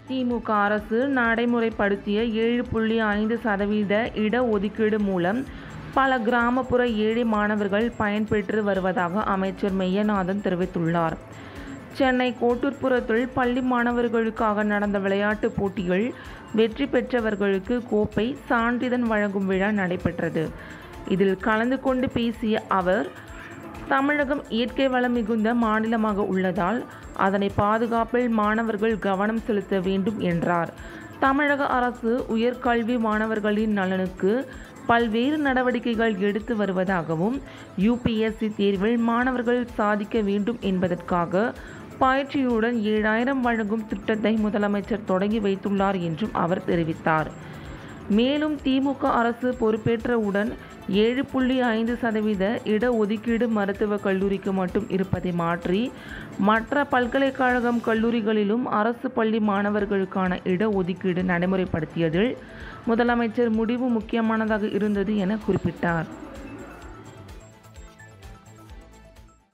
திமுக அரசு நடைமுறைப்படுத்திய ஏழு புள்ளி ஐந்து சதவீத இடஒதுக்கீடு மூலம் பல கிராமப்புற ஏழை மாணவர்கள் பயன்பெற்று வருவதாக அமைச்சர் மெய்யநாதன் தெரிவித்துள்ளார் சென்னை கோட்டூர்புரத்தில் பள்ளி மாணவர்களுக்காக நடந்த விளையாட்டுப் போட்டிகள் வெற்றி பெற்றவர்களுக்கு கோப்பை சான்றிதழ் வழங்கும் விழா நடைபெற்றது இதில் கலந்து கொண்டு பேசிய அவர் தமிழகம் இயற்கை வளம் மிகுந்த மாநிலமாக உள்ளதால் அதனை பாதுகாப்பில் மாணவர்கள் கவனம் செலுத்த வேண்டும் என்றார் தமிழக அரசு உயர்கல்வி மாணவர்களின் நலனுக்கு பல்வேறு நடவடிக்கைகள் எடுத்து வருவதாகவும் யுபிஎஸ்சி தேர்வில் மாணவர்கள் சாதிக்க வேண்டும் என்பதற்காக பயிற்சியுடன் ஏழாயிரம் வழங்கும் திட்டத்தை முதலமைச்சர் தொடங்கி வைத்துள்ளார் என்றும் அவர் தெரிவித்தார் மேலும் திமுக அரசு பொறுப்பேற்றவுடன் ஏழு புள்ளி ஐந்து சதவீத இடஒதுக்கீடு மருத்துவக் கல்லூரிக்கு மட்டும் இருப்பதை மாற்றி மற்ற பல்கலைக்கழகம் கல்லூரிகளிலும் அரசு பள்ளி மாணவர்களுக்கான இடஒதுக்கீடு நடைமுறைப்படுத்தியதில் முதலமைச்சர் முடிவு முக்கியமானதாக இருந்தது என குறிப்பிட்டார்